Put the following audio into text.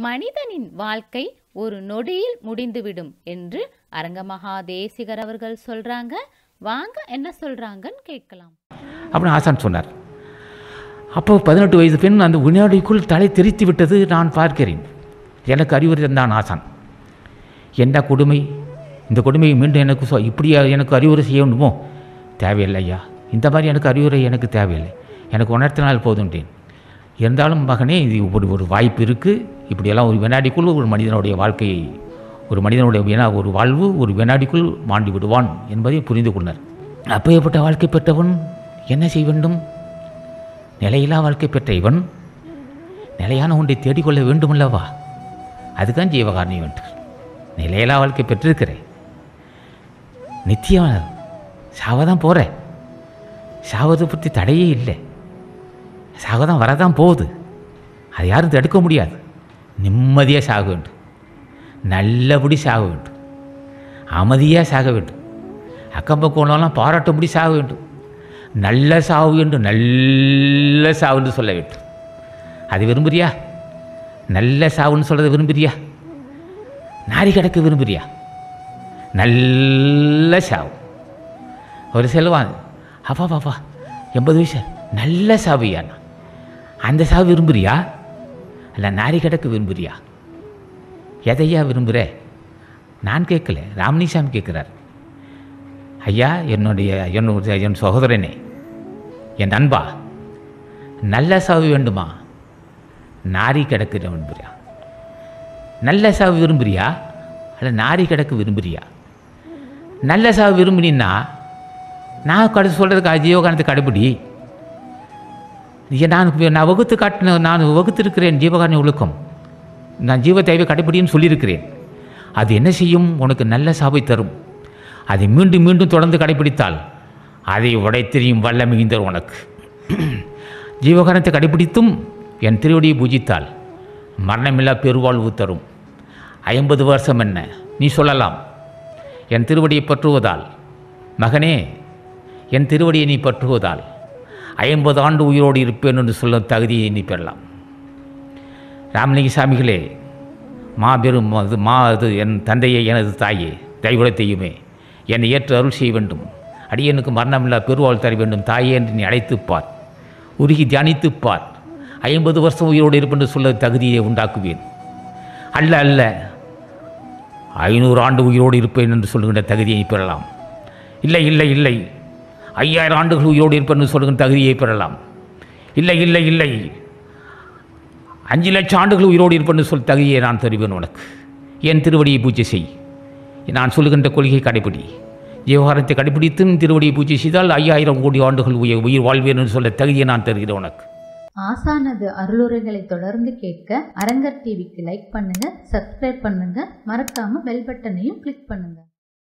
மனிதனின் வாழ்க்கை ஒரு நொடியில் முடிந்துவிடும் என்று அரங்கமகா தேசிகர் அவர்கள் சொல்றாங்க வாங்க என்ன சொல்றாங்கன்னு கேட்கலாம் அப்படின்னு ஆசான் சொன்னார் அப்போ பதினெட்டு வயது பெண் அந்த வினாடிக்குள் தலை தெரித்து விட்டது நான் பார்க்கிறேன் எனக்கு அறிவுரை தந்தான் ஆசான் என்ன கொடுமை இந்த கொடுமையை மீண்டும் எனக்கு சொ இப்படியா எனக்கு அறிவுரை செய்ய வேண்டுமோ தேவையில்லை ஐயா இந்த மாதிரி எனக்கு அறிவுரை எனக்கு தேவையில்லை எனக்கு உணர்த்தினால் போதுன்றேன் இருந்தாலும் மகனே இது ஒரு ஒரு வாய்ப்பு இருக்குது இப்படியெல்லாம் ஒரு வினாடிக்குள் ஒரு மனிதனுடைய வாழ்க்கையை ஒரு மனிதனுடைய வினா ஒரு வாழ்வு ஒரு வினாடிக்குள் மாண்டி விடுவான் என்பதை புரிந்து கொண்டார் அப்பேற்பட்ட வாழ்க்கை பெற்றவன் என்ன செய்ய வேண்டும் நிலையில்லா வாழ்க்கை பெற்ற இவன் நிலையான ஒன்றை தேடிக்கொள்ள வேண்டுமல்லவா அதுதான் ஜீவகாரணி என்று நிலையில்லா வாழ்க்கை பெற்றிருக்கிறேன் நித்தியம் சாவதான் போகிறேன் சாவதை பற்றி தடையே இல்லை சாவதான் வரதான் போகுது அது யாரும் தடுக்க முடியாது நிம்மதியாக சாக வேண்டும் நல்லபடி சாக வேண்டும் அமைதியாக சாக வேண்டும் அக்கம் பக்கம்லாம் பாராட்டும்படி சாக வேண்டும் நல்ல சாவு என்று நல்ல சாவு என்று சொல்ல வேண்டும் அது விரும்புறியா நல்ல சாவுன்னு சொல்கிறத விரும்புறியா நாரி கிடக்க விரும்புறியா நல்ல சாவு ஒரு செல்வான் அப்பா பாப்பா எண்பது வயசு நல்ல சாவியாண்ணா அந்த சாவு விரும்புறியா இல்லை நாரி கிடக்க விரும்புறியா எதையா விரும்புகிற நான் கேட்கல ராமணிசாமி கேட்குறார் ஐயா என்னுடைய என்னுடைய என் சகோதரனே என் நண்பா நல்ல சாவு வேண்டுமா நாரி கிடக்க விரும்புறியா நல்ல சாவு விரும்புறியா அல்ல நாரி கிடக்க விரும்புறியா நல்ல சாவு விரும்பினா நான் கடை சொல்கிறதுக்கு ஜீவகானத்தை கடைபிடி நான் நான் வகுத்து காட்டின நான் வகுத்திருக்கிறேன் ஜீவகாரணி ஒழுக்கம் நான் ஜீவ தேவை கடைபிடின்னு சொல்லியிருக்கிறேன் அது என்ன செய்யும் உனக்கு நல்ல சாவை தரும் அதை மீண்டும் மீண்டும் தொடர்ந்து கடைபிடித்தால் அதை உடைத்தெறியும் வல்லமை தரும் உனக்கு ஜீவகாரணத்தை கடைபிடித்தும் என் திருவடியை பூஜித்தால் மரணமில்லா பெருவாழ்வு தரும் ஐம்பது வருஷம் என்ன நீ சொல்லலாம் என் திருவடியை பற்றுவதால் மகனே என் திருவடியை நீ பற்றுவதால் ஐம்பது ஆண்டு உயிரோடு இருப்பேன் என்று சொல்லும் தகுதியை நீ பெறலாம் ராமலிங்க சாமிகளே மாபெரும் அது மா அது என் தந்தையை எனது தாயே தெய்வத்தையுமே என்னை ஏற்று அருள் செய்ய வேண்டும் அடியனுக்கு மரணமில்லா பெருவாள் தர வேண்டும் தாயே என்று நீ அழைத்துப் பார் உருகி தியானித்துப் பார் ஐம்பது வருஷம் உயிரோடு இருப்பென்று சொல்ல தகுதியை உண்டாக்குவேன் அல்ல அல்ல ஐநூறு ஆண்டு உயிரோடு இருப்பேன் என்று சொல்லுகின்ற தகுதியை பெறலாம் இல்லை இல்லை இல்லை ஐயாயிரம் ஆண்டுகள் உயிரோடு இருப்பேன் என்று சொல்லுகின்ற தகுதியை பெறலாம் இல்லை இல்லை இல்லை அஞ்சு லட்சம் ஆண்டுகள் உயிரோடு இருப்பேன் சொல் தகுதியை நான் தருவேன் உனக்கு என் திருவடியை பூஜை செய் நான் சொல்லுகின்ற கொள்கையை கடைபிடி ஜீவகாரத்தை கடைபிடித்தும் திருவடியை பூஜை செய்தால் ஐயாயிரம் கோடி ஆண்டுகள் உயிர் உயிர் வாழ்வேன் என்று சொல்ல தகுதியை நான் தருகிறேன் உனக்கு ஆசானது அருளுரைகளை தொடர்ந்து கேட்க அரங்கர் டிவிக்கு லைக் பண்ணுங்க சப்ஸ்கிரைப் பண்ணுங்க மறக்காம பெல் பட்டனையும் கிளிக் பண்ணுங்க